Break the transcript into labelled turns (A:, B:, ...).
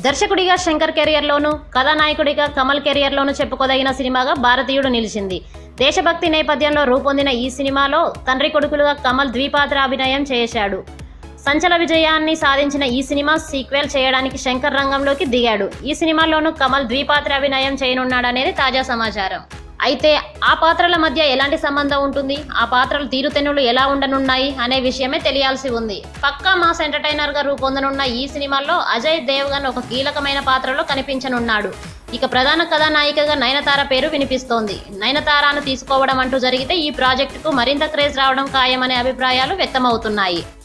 A: దర్శకుడిగా శంకర్ కెరియర్లోనూ కథానాయకుడిగా కమల్ కెరియర్లోనూ చెప్పుకోదగిన సినిమాగా భారతీయుడు నిలిచింది దేశభక్తి నేపథ్యంలో రూపొందిన ఈ సినిమాలో తండ్రి కొడుకులుగా కమల్ ద్విపాత్ర అభినయం చేశాడు సంచల విజయాన్ని సాధించిన ఈ సినిమా సీక్వెల్ చేయడానికి శంకర్ రంగంలోకి దిగాడు ఈ సినిమాలోనూ కమల్ ద్విపాత్ర అభినయం చేయనున్నాడనేది తాజా సమాచారం అయితే ఆ పాత్రల మధ్య ఎలాంటి సంబంధం ఉంటుంది ఆ పాత్రలు తీరుతెన్నులు ఎలా ఉండనున్నాయి అనే విషయమే తెలియాల్సి ఉంది పక్కా మాస్ ఎంటర్టైనర్ గా రూపొందనున్న ఈ సినిమాలో అజయ్ దేవ్గన్ ఒక కీలకమైన పాత్రలో కనిపించనున్నాడు ఇక ప్రధాన కథానాయికగా నయనతార పేరు వినిపిస్తోంది నయనతారాను తీసుకోవడం అంటూ జరిగితే ఈ ప్రాజెక్టుకు మరింత క్రేజ్ రావడం ఖాయమనే అభిప్రాయాలు వ్యక్తమవుతున్నాయి